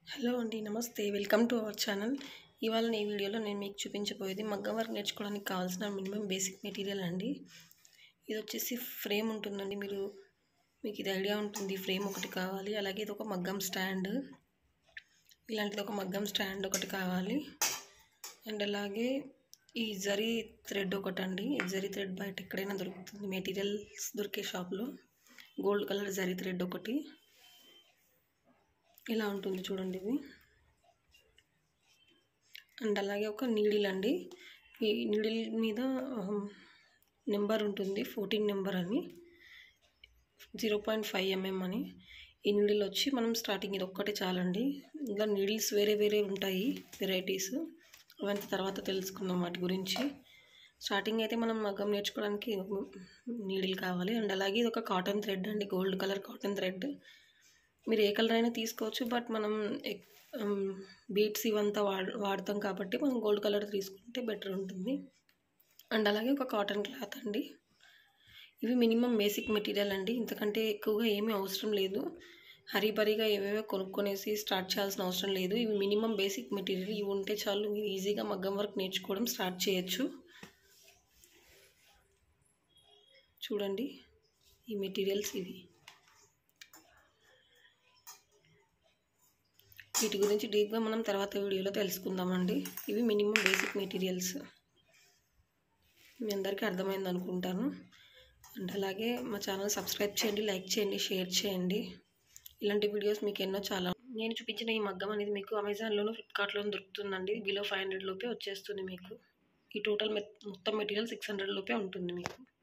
hello అండి నమస్తే welcome to our channel ఇవాళ ఈ వీడియోలో నేను మీకు చూపించబోయేది మగ్గం వర్క్ నేర్చుకోవడానికి కావాల్సిన మినిమం బేసిక్ మెటీరియల్ అండి ఇది వచ్చేసి ఫ్రేమ్ ఉంటుందండి మీరు మీకు ఇది ఐడియా ఉంటుంది ఫ్రేమ్ ఒకటి కావాలి అలాగే ఇది ఒక మగ్గం స్టాండ్ ఇలాంటిది ఒక మగ్గం స్టాండ్ ఒకటి కావాలి అండ్ అలాగే ఈ జరీ థ్రెడ్ ఒకటి అండి ఈ జరీ థ్రెడ్ బయట ఎక్కడైనా దొరుకుతుంది మెటీరియల్స్ దొరికే షాప్లో గోల్డ్ కలర్ జరీ థ్రెడ్ ఒకటి ఇలా ఉంటుంది చూడండి ఇది అండ్ అలాగే ఒక నీడిల్ అండి ఈ నీడిల్ మీద నెంబర్ ఉంటుంది ఫోర్టీన్ నెంబర్ అని జీరో పాయింట్ ఫైవ్ ఎంఎం అని ఈ నీడిల్ వచ్చి మనం స్టార్టింగ్ ఇది ఒక్కటే చాలండి ఇంకా నీడిల్స్ వేరే వేరే ఉంటాయి వెరైటీస్ అవంతా తర్వాత తెలుసుకుందాం వాటి గురించి స్టార్టింగ్ అయితే మనం మగ్గం నేర్చుకోవడానికి నీడిల్ కావాలి అండ్ అలాగే ఇది ఒక కాటన్ థ్రెడ్ అండి గోల్డ్ కలర్ కాటన్ థ్రెడ్ మీరు ఏ కలర్ అయినా తీసుకోవచ్చు బట్ మనం బీట్స్ ఇవంతా వాడ వాడతాం కాబట్టి మనం గోల్డ్ కలర్ తీసుకుంటే బెటర్ ఉంటుంది అండ్ అలాగే ఒక కాటన్ క్లాత్ అండి ఇవి మినిమం బేసిక్ మెటీరియల్ అండి ఇంతకంటే ఎక్కువగా ఏమీ అవసరం లేదు హరీబరీగా ఏవేవో కొనుక్కొనేసి స్టార్ట్ చేయాల్సిన అవసరం లేదు ఇవి మినిమం బేసిక్ మెటీరియల్ ఇవి ఉంటే చాలు మీరు ఈజీగా మగ్గం వర్క్ నేర్చుకోవడం స్టార్ట్ చేయొచ్చు చూడండి ఈ మెటీరియల్స్ ఇవి వీటి గురించి డీప్గా మనం తర్వాత వీడియోలో తెలుసుకుందామండి ఇవి మినిమం బేసిక్ మెటీరియల్స్ మీ అందరికీ అర్థమైంది అనుకుంటాను అండ్ అలాగే మా ఛానల్ సబ్స్క్రైబ్ చేయండి లైక్ చేయండి షేర్ చేయండి ఇలాంటి వీడియోస్ మీకు ఎన్నో చాలా నేను చూపించిన ఈ మగ్గం అనేది మీకు అమెజాన్లోనూ ఫ్లిప్కార్ట్లోనూ దొరుకుతుందండి బిలో ఫైవ్ హండ్రెడ్ లోపే వచ్చేస్తుంది మీకు ఈ టోటల్ మొత్తం మెటీరియల్ సిక్స్ హండ్రెడ్ లోపే ఉంటుంది మీకు